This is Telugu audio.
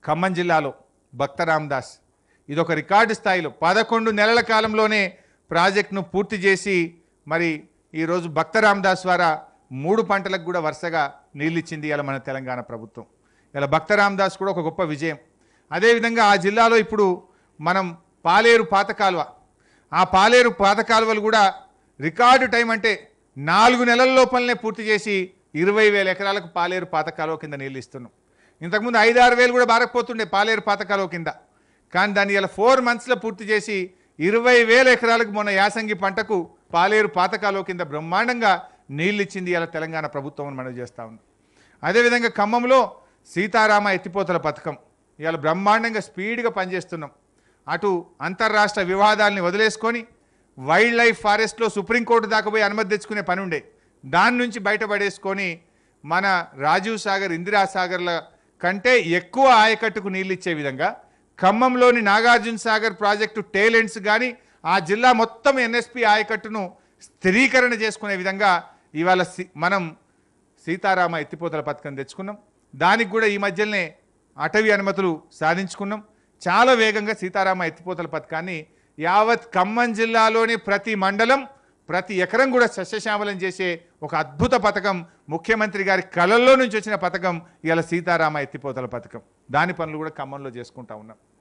ఖమ్మం జిల్లాలో భక్త రామదాస్ ఇదొక రికార్డు స్థాయిలో పదకొండు నెలల కాలంలోనే ప్రాజెక్టును పూర్తి చేసి మరి ఈరోజు భక్త రామదాస్ ద్వారా మూడు పంటలకు కూడా వరుసగా నీళ్ళు ఇచ్చింది ఇలా మన తెలంగాణ ప్రభుత్వం ఇలా భక్త రామదాస్ కూడా ఒక గొప్ప విజయం అదేవిధంగా ఆ జిల్లాలో ఇప్పుడు మనం పాలేరు పాత కాలువ ఆ పాలేరు పాత కాలువలు కూడా రికార్డు టైం అంటే నాలుగు నెలల లోపలనే పూర్తి చేసి ఇరవై వేల ఎకరాలకు పాలేరు పాత కాలువ కింద నీళ్ళు ఇస్తున్నాం ఇంతకుముందు ఐదు ఆరు వేలు కూడా బారకపోతుండే పాలేరు పాత కాలువ కింద కానీ దాన్ని ఇలా ఫోర్ మంత్స్లో పూర్తి చేసి ఇరవై వేల ఎకరాలకు మొన్న యాసంగి పంటకు పాలేరు పాత కాలువ కింద బ్రహ్మాండంగా నీళ్ళు ఇచ్చింది ఇలా తెలంగాణ ప్రభుత్వం అని మనం చేస్తూ ఉన్నాం అదేవిధంగా ఖమ్మంలో సీతారామ ఎత్తిపోతల పథకం ఇవాళ బ్రహ్మాండంగా స్పీడ్గా పనిచేస్తున్నాం అటు అంతర్రాష్ట్ర వివాదాలని వదిలేసుకొని వైల్డ్ లైఫ్ ఫారెస్ట్లో సుప్రీంకోర్టు దాకా పోయి అనుమతి తెచ్చుకునే పని ఉండే దాని నుంచి బయటపడేసుకొని మన రాజీవ్ సాగర్ ఇందిరా సాగర్ల కంటే ఎక్కువ ఆయకట్టుకు నీళ్ళు ఇచ్చే విధంగా ఖమ్మంలోని నాగార్జున సాగర్ ప్రాజెక్టు టేలెంట్స్ కానీ ఆ జిల్లా మొత్తం ఎన్ఎస్పి ఆయకట్టును స్థిరీకరణ చేసుకునే విధంగా ఇవాళ సి- మనం సీతారామ ఎత్తిపోతల పథకం తెచ్చుకున్నాం దానికి కూడా ఈ మధ్యలోనే అటవీ అనుమతులు సాధించుకున్నాం చాలా వేగంగా సీతారామ ఎత్తిపోతల పథకాన్ని యావత్ ఖమ్మం జిల్లాలోని ప్రతి మండలం ప్రతి ఎకరం కూడా సస్యశ్యామలం చేసే ఒక అద్భుత పథకం ముఖ్యమంత్రి గారి కళల్లో నుంచి వచ్చిన పథకం ఇవాళ సీతారామ ఎత్తిపోతల పథకం దాని పనులు కూడా ఖమ్మంలో చేసుకుంటా ఉన్నాం